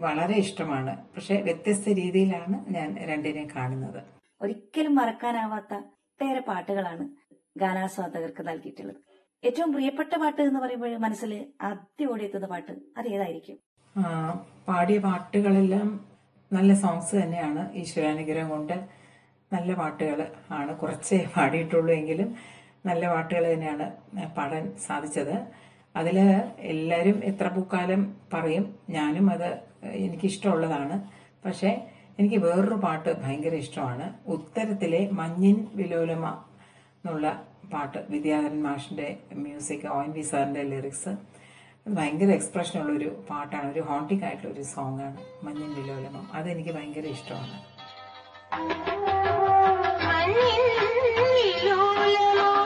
വളരെ ഇഷ്ടമാണ് പക്ഷെ വ്യത്യസ്ത രീതിയിലാണ് ഞാൻ രണ്ടിനെ കാണുന്നത് ഒരിക്കലും മറക്കാനാവാത്ത ഒട്ടേറെ പാട്ടുകളാണ് ഗാനാസ്വാദകർക്ക് നൽകിയിട്ടുള്ളത് ഏറ്റവും പ്രിയപ്പെട്ട പാട്ട് എന്ന് പറയുമ്പോൾ മനസ്സിൽ ആദ്യം ഓടിയെത്തുന്ന പാട്ട് അത് ഏതായിരിക്കും ആ, പാടിയ പാട്ടുകളെല്ലാം നല്ല സോങ്സ് തന്നെയാണ് ഈശ്വരാനുഗ്രഹം കൊണ്ട് നല്ല പാട്ടുകൾ ആണ് കുറച്ചേ പാടിയിട്ടുള്ളൂ എങ്കിലും നല്ല പാട്ടുകൾ തന്നെയാണ് പാടാൻ സാധിച്ചത് അതിൽ എല്ലാവരും എത്ര പൂക്കാലം പറയും ഞാനും അത് എനിക്കിഷ്ടമുള്ളതാണ് പക്ഷേ എനിക്ക് വേറൊരു പാട്ട് ഭയങ്കര ഇഷ്ടമാണ് ഉത്തരത്തിലെ മഞ്ഞിൻ വിലോലമ എന്നുള്ള പാട്ട് വിദ്യാധരൻ മാഷിന്റെ മ്യൂസിക് ഒ എൻ വി സാറിന്റെ ലിറിക്സ് അത് ഭയങ്കര എക്സ്പ്രഷനുള്ള ഒരു പാട്ടാണ് ഒരു ഹോണ്ടിങ് ആയിട്ടുള്ള ഒരു സോങ് ആണ് മഞ്ഞിൻ വിലോലമം അതെനിക്ക് ഭയങ്കര ഇഷ്ടമാണ് മഞ്ഞിൻ വിലോലമോ